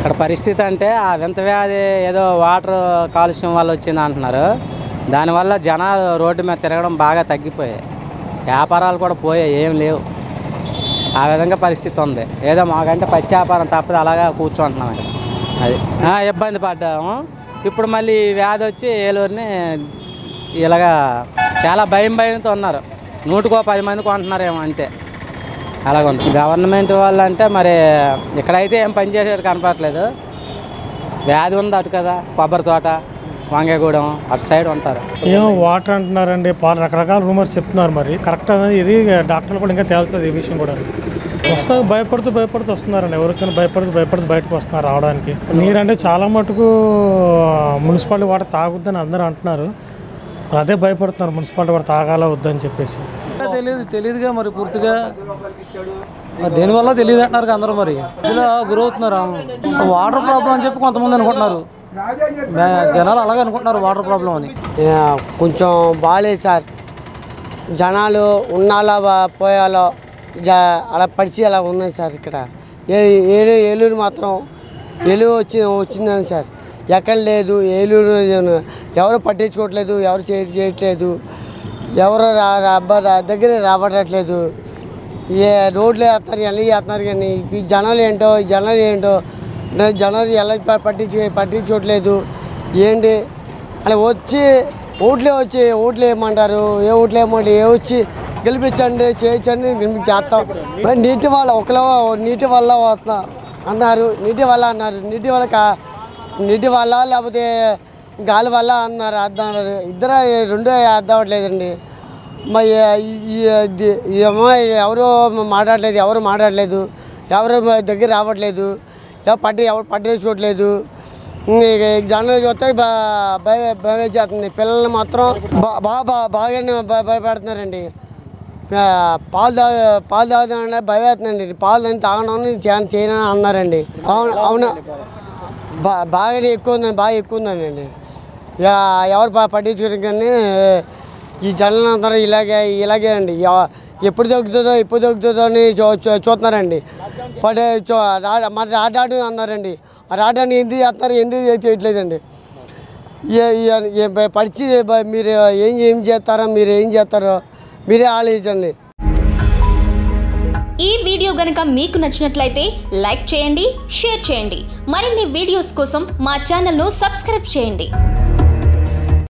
ఇక్కడ పరిస్థితి అంటే ఆ వింత వ్యాధి ఏదో వాటర్ కాలుష్యం వల్ల వచ్చింది అంటున్నారు దానివల్ల జనాలు రోడ్డు మీద తిరగడం బాగా తగ్గిపోయాయి వ్యాపారాలు కూడా పోయాయి ఏం లేవు ఆ విధంగా పరిస్థితి ఉంది ఏదో మాకంటే పచ్చి వ్యాపారం తప్పదు అలాగా కూర్చుంటున్నాం ఇక్కడ అది ఆ, ఇబ్బంది పడ్డాము ఇప్పుడు మళ్ళీ ఈ వ్యాధి వచ్చి ఏలూరుని ఇలాగా చాలా భయం భయంతో ఉన్నారు నూటికో పది మంది కొంటున్నారేమో అంతే అలాగ ఉంది గవర్నమెంట్ వాళ్ళు అంటే మరి ఇక్కడైతే ఏం పని చేసేది కనపడట్లేదు వ్యాధి ఉంది అటు కదా కొబ్బరి తోట వంగగూడెం అటు సైడ్ ఉంటారు ఏమో వాటర్ అంటున్నారండి పాలు రకరకాల రూమర్స్ చెప్తున్నారు మరి కరెక్ట్ అనేది ఇది డాక్టర్లు కూడా ఇంకా తేల్చలేదు ఈ విషయం కూడా వస్తా భయపడుతూ భయపడుతూ వస్తున్నారండి ఎవరికైనా భయపడుతూ భయపడుతూ బయటకు వస్తున్నారు రావడానికి నీరంటే చాలా మటుకు మున్సిపాలిటీ వాటర్ తాగొద్దని అందరూ అంటున్నారు మరి అదే భయపడుతున్నారు మున్సిపాలిటీ వాటర్ తాగాల వద్దని చెప్పేసి తెలియదు తెలియదుగా మరి పూర్తిగా మరి దేనివల్ల తెలియదు అంటున్నారు అందరూ మరి ఇలా గురవుతున్నారు వాటర్ ప్రాబ్లం అని చెప్పి కొంతమంది అనుకుంటున్నారు మే- జనాలు అలాగే అనుకుంటున్నారు వాటర్ ప్రాబ్లం అని ఆ, కొంచెం బాగాలేదు సార్ జనాలు ఉన్నాలో బా- పోయాలో జ అలా పరిచి అలా ఉన్నాయి సార్ ఇక్కడ ఏ ఏలూరు ఏలూరు మాత్రం ఏలూరు వచ్చి వచ్చిందని సార్ ఎక్కడ లేదు ఏలూరు ఎవరు పట్టించుకోవట్లేదు ఎవరు చేయ చేయట్లేదు ఎవరు రా రా- అబ్బా రా- దగ్గర రాబడట్లేదు ఏ రోడ్లు వేస్తున్నారు ఎలా వేస్తున్నారు కానీ ఈ జనాలు ఏంటో ఈ జనాలు ఏంటో నా జనాలు ఎలా ప- పట్టించు పట్టించుకోవట్లేదు ఏంటి అలా వచ్చి ఓట్లే వచ్చి ఓట్లు వేయమంటారు ఏ ఓట్లు వేయమంటే ఏ వచ్చి గెలిపించండి చేయించండి గెలిపించేస్తాం మరి నీటి వల్ల ఒకలో నీటి వల్ల వస్తున్నా అన్నారు నీటి వల్ల అన్నారు నీటి వల్ల కా నీటి వల్ల లేకపోతే గాలి వల్ల అన్నారు అన్నారు ఇద్దరు రెండు అర్థం అవ్వట్లేదండి మరి ఈ- ఈ- ఇది- ఏమో ఎవరు మాట్లాడలేదు ఎవరు మాట్లాడలేదు ఎవరు మా దగ్గర రావట్లేదు ఎవరు పట్టి ఎవరు పట్టించుకోవట్లేదు ఇక జనాలు చూస్తే బా భయ భయం చేస్తుంది పిల్లల్ని మాత్రం బా- బాగా బా- బాగానే భయ- భయపెడుతున్నారండి ఆ, పాలు తాగు పాలు తాగుతానంటే భయం వేస్తుందండి పాలు అని తాగడం చేయను చేయను అన్నారండి అవును అవును బా బాగానే ఎక్కువ ఉందండి బాగా ఎక్కువ ఉందండి ఇక ఎవరు బాగా పట్టించుకోవడం కానీ ఈ జనాలు అందరూ ఇలాగే ఇలాగే అండి ఎవ- ఎప్పుడు దొరుకుతుందో ఎప్పుడు దొరుకుతుందో అని చూ చూ- చూస్తున్నారండి పడే చూ రా- మరి రాడాడు అన్నారండి ఆ రాడాన్ని ఎందుకు చేస్తున్నారు ఎందుకు చేయట్లేదండి ఏ- ఏ- ఏ- పరిచి బ- మీరు ఏం ఏం చేస్తారో మీరు ఏం చేస్తారో మీరే ఆలోచించండి ఈ వీడియో గనుక మీకు నచ్చినట్లయితే లైక్ చేయండి షేర్ చేయండి మరిన్ని వీడియోస్ కోసం మా ఛానల్ను సబ్స్క్రైబ్ చేయండి